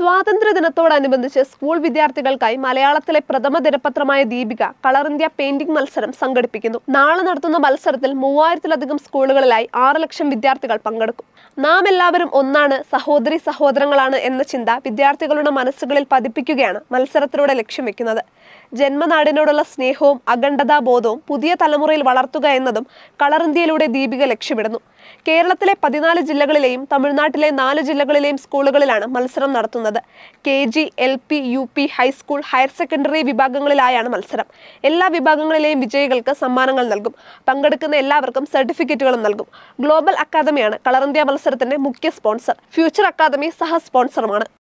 സ്വാതന്ത്ര്യദിനത്തോടനുബന്ധിച്ച് school വിദ്യാർത്ഥികൾക്കായി മലയാളത്തിലെ പ്രഥമ ദിനപത്രമായ ദീപിക കളർ ഇന്ത്യ പെയിന്റിംഗ് മത്സരം സംഘടിപ്പിക്കുന്നു നാളെ നടത്തുന്ന മത്സരത്തിൽ മൂവായിരത്തിലധികം സ്കൂളുകളിലായി ആറ് ലക്ഷം വിദ്യാർത്ഥികൾ പങ്കെടുക്കും നാം എല്ലാവരും ഒന്നാണ് സഹോദരി സഹോദരങ്ങളാണ് എന്ന ചിന്ത വിദ്യാർത്ഥികളുടെ മനസ്സുകളിൽ പതിപ്പിക്കുകയാണ് മത്സരത്തിലൂടെ ലക്ഷ്യം വെക്കുന്നത് ജന്മനാടിനോടുള്ള സ്നേഹവും അഖണ്ഡതാബോധവും പുതിയ തലമുറയിൽ വളർത്തുക എന്നതും കളർ ഇന്ത്യയിലൂടെ ദീപിക ലക്ഷ്യമിടുന്നു കേരളത്തിലെ പതിനാല് ജില്ലകളിലെയും തമിഴ്നാട്ടിലെ നാല് ജില്ലകളിലെയും സ്കൂളുകളിലാണ് മത്സരം നടത്തുന്നത് K G L P U P high school higher secondary വിഭാഗങ്ങളിലായാണ് മത്സരം എല്ലാ വിഭാഗങ്ങളിലെയും വിജയികൾക്ക് സമ്മാനങ്ങൾ നൽകും പങ്കെടുക്കുന്ന എല്ലാവർക്കും സർട്ടിഫിക്കറ്റുകളും നൽകും ഗ്ലോബൽ അക്കാദമിയാണ് കളർ ഇന്ത്യ മത്സരത്തിന്റെ മുഖ്യ സ്പോൺസർ ഫ്യൂച്ചർ അക്കാദമി സഹ സ്പോൺസറുമാണ്